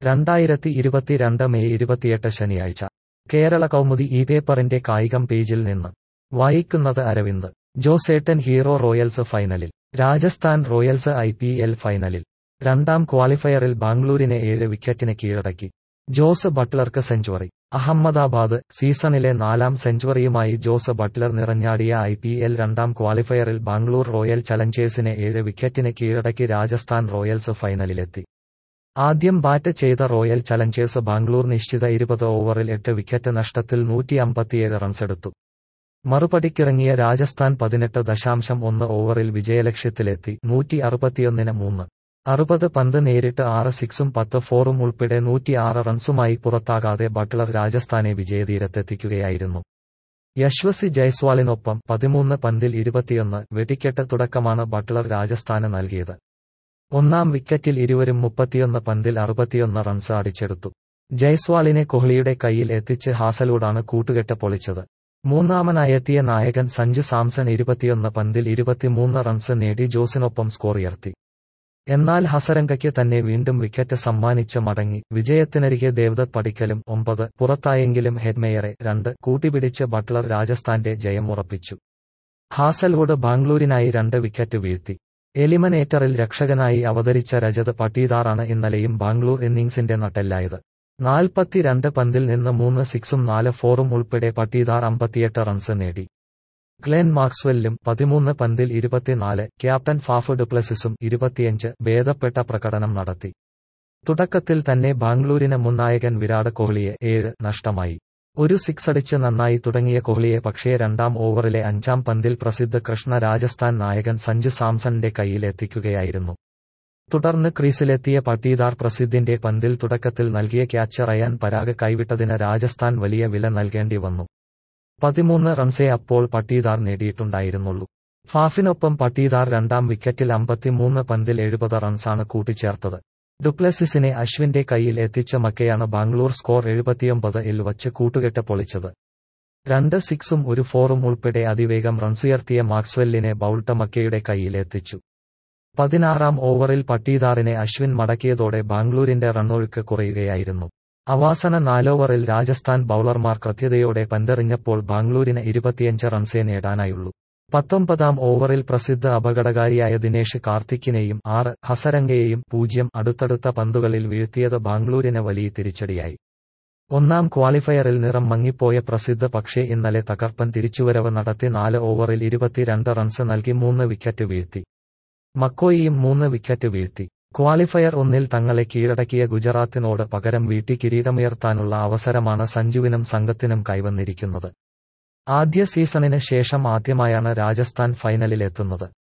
രണ്ടായിരത്തി ഇരുപത്തിരണ്ട് മെയ് ഇരുപത്തിയെട്ട് ശനിയാഴ്ച കേരള കൗമുദി ഈ പേപ്പറിന്റെ കായികം പേജിൽ നിന്ന് വായിക്കുന്നത് അരവിന്ദ് ജോസേട്ടൻ ഹീറോ റോയൽസ് ഫൈനലിൽ Rajasthan Royals I P L ഫൈനലിൽ രണ്ടാം ക്വാളിഫയറിൽ ബാംഗ്ലൂരിനെ ഏഴ് വിക്കറ്റിന് കീഴടക്കി ജോസ് ബട്ട്ലർക്ക് സെഞ്ചുറി അഹമ്മദാബാദ് സീസണിലെ നാലാം സെഞ്ചുറിയുമായി ജോസ് ബട്ട്ലർ നിറഞ്ഞാടിയ ഐ പി എൽ രണ്ടാം ക്വാളിഫയറിൽ ബാംഗ്ലൂർ റോയൽ ചലഞ്ചേഴ്സിനെ ഏഴ് വിക്കറ്റിന് കീഴടക്കി രാജസ്ഥാൻ റോയൽസ് ഫൈനലിലെത്തി ആദ്യം ബാറ്റ് ചെയ്ത റോയൽ ചലഞ്ചേഴ്സ് ബാംഗ്ലൂർ നിശ്ചിത ഇരുപത് ഓവറിൽ എട്ട് വിക്കറ്റ് നഷ്ടത്തിൽ നൂറ്റി അമ്പത്തിയേഴ് റൺസെടുത്തു മറുപടിക്കിറങ്ങിയ രാജസ്ഥാൻ പതിനെട്ട് ദശാംശം ഒന്ന് ഓവറിൽ വിജയലക്ഷ്യത്തിലെത്തി നൂറ്റി അറുപത്തിയൊന്നിന് മൂന്ന് അറുപത് പന്ത് നേരിട്ട് ആറ് സിക്സും പത്ത് ഫോറും ഉൾപ്പെടെ നൂറ്റിയാറ് റൺസുമായി പുറത്താകാതെ ബട്ട്ലർ രാജസ്ഥാനെ വിജയതീരത്തെത്തിക്കുകയായിരുന്നു യശ്വസി ജയ്സ്വാളിനൊപ്പം പതിമൂന്ന് പന്തിൽ ഇരുപത്തിയൊന്ന് വെടിക്കെട്ട് തുടക്കമാണ് ബട്ട്ലർ രാജസ്ഥാന് നൽകിയത് ഒന്നാം വിക്കറ്റിൽ ഇരുവരും മുപ്പത്തിയൊന്ന് പന്തിൽ അറുപത്തിയൊന്ന് റൺസ് അടിച്ചെടുത്തു ജയ്സ്വാളിനെ കോഹ്ലിയുടെ കയ്യിൽ എത്തിച്ച് ഹാസലൂടാണ് കൂട്ടുകെട്ട് പൊളിച്ചത് മൂന്നാമനായെത്തിയ നായകൻ സഞ്ജു സാംസൺ ഇരുപത്തിയൊന്ന് പന്തിൽ ഇരുപത്തിമൂന്ന് റൺസ് നേടി ജോസിനൊപ്പം സ്കോർ ഉയർത്തി എന്നാൽ ഹസരംഗയ്ക്ക് തന്നെ വീണ്ടും വിക്കറ്റ് സമ്മാനിച്ച് മടങ്ങി വിജയത്തിനരികെ ദേവദത്ത് പടിക്കലും ഒമ്പത് പുറത്തായെങ്കിലും ഹെഡ്മേയറെ രണ്ട് കൂട്ടിപ്പിടിച്ച് ബട്ട്ലർ രാജസ്ഥാന്റെ ജയം ഉറപ്പിച്ചു ഹാസൽവുഡ് ബാംഗ്ലൂരിനായി രണ്ട് വിക്കറ്റ് വീഴ്ത്തി എലിമിനേറ്ററിൽ രക്ഷകനായി അവതരിച്ച രജത് പട്ടീദാറാണ് ഇന്നലെയും ബാംഗ്ലൂർ ഇന്നിംഗ്സിന്റെ നട്ടെല്ലായത് നാൽപ്പത്തിരണ്ട് പന്തിൽ നിന്ന് മൂന്ന് സിക്സും നാല് ഫോറും ഉൾപ്പെടെ പട്ടീദാർ അമ്പത്തിയെട്ട് റൺസ് നേടി ഗ്ലെൻ മാക്സ്വെല്ലും പതിമൂന്ന് പന്തിൽ ഇരുപത്തിനാല് ക്യാപ്റ്റൻ ഫാഫ് ഡുപ്ലസിസും ഇരുപത്തിയഞ്ച് ഭേദപ്പെട്ട പ്രകടനം നടത്തി തുടക്കത്തിൽ തന്നെ ബാംഗ്ലൂരിന് മുൻനായകൻ വിരാട് കോഹ്ലിയെ ഏഴ് നഷ്ടമായി ഒരു സിക്സ് അടിച്ച് നന്നായി തുടങ്ങിയ കോഹ്ലിയെ പക്ഷേ രണ്ടാം ഓവറിലെ അഞ്ചാം പന്തിൽ പ്രസിദ്ധ കൃഷ്ണ രാജസ്ഥാൻ നായകൻ സഞ്ജു സാംസണിന്റെ കയ്യിലെത്തിക്കുകയായിരുന്നു തുടർന്ന് ക്രീസിലെത്തിയ പട്ടീദാർ പ്രസിദ്ധിന്റെ പന്തിൽ തുടക്കത്തിൽ നൽകിയ ക്യാച്ച് റയാൻ പരാഗ് കൈവിട്ടതിന് രാജസ്ഥാൻ വലിയ വില നൽകേണ്ടി വന്നു പതിമൂന്ന് റൺസേ അപ്പോൾ പട്ടീദാർ നേടിയിട്ടുണ്ടായിരുന്നുള്ളൂ ഫാഫിനൊപ്പം പട്ടീദാർ രണ്ടാം വിക്കറ്റിൽ അമ്പത്തിമൂന്ന് പന്തിൽ എഴുപത് റൺസാണ് കൂട്ടിച്ചേർത്തത് ഡുപ്ലസിസിനെ അശ്വിന്റെ കയ്യിൽ എത്തിച്ച മക്കയാണ് ബാംഗ്ലൂർ സ്കോർ എഴുപത്തിയൊമ്പത് ഇൽ വച്ച് കൂട്ടുകെട്ട് പൊളിച്ചത് രണ്ട് സിക്സും ഒരു ഫോറും ഉൾപ്പെടെ അതിവേഗം റൺസുയർത്തിയ മാക്സ്വെല്ലിനെ ബൌൾട്ട മക്കയുടെ കയ്യിൽ എത്തിച്ചു പതിനാറാം ഓവറിൽ പട്ടീദാറിനെ അശ്വിൻ മടക്കിയതോടെ ബാംഗ്ലൂരിന്റെ റണ്ണൊഴുക്ക് കുറയുകയായിരുന്നു അവസാന നാലോവറിൽ രാജസ്ഥാൻ ബൌളർമാർ കൃത്യതയോടെ പന്തെറിഞ്ഞപ്പോൾ ബാംഗ്ലൂരിന് ഇരുപത്തിയഞ്ച് റൺസേ നേടാനായുള്ളൂ പത്തൊമ്പതാം ഓവറിൽ പ്രസിദ്ധ അപകടകാരിയായ ദിനേഷ് കാർത്തിക്കിനെയും ആറ് ഹസരംഗയെയും പൂജ്യം അടുത്തടുത്ത പന്തുകളിൽ വീഴ്ത്തിയത് ബാംഗ്ലൂരിന് വലിയ തിരിച്ചടിയായി ഒന്നാം ക്വാളിഫയറിൽ നിറം മങ്ങിപ്പോയ പ്രസിദ്ധ പക്ഷേ ഇന്നലെ തകർപ്പൻ തിരിച്ചുവരവ് നടത്തി നാല് ഓവറിൽ ഇരുപത്തിരണ്ട് റൺസ് നൽകി മൂന്ന് വിക്കറ്റ് വീഴ്ത്തി മക്കോയിയും മൂന്ന് വിക്കറ്റ് വീഴ്ത്തി ക്വാളിഫയർ ഒന്നിൽ തങ്ങളെ കീഴടക്കിയ ഗുജറാത്തിനോട് പകരം വീട്ടി കിരീടമുയർത്താനുള്ള അവസരമാണ് സഞ്ജുവിനും സംഘത്തിനും കൈവന്നിരിക്കുന്നത് ആദ്യ സീസണിന് ശേഷം ആദ്യമായാണ് രാജസ്ഥാൻ ഫൈനലിലെത്തുന്നത്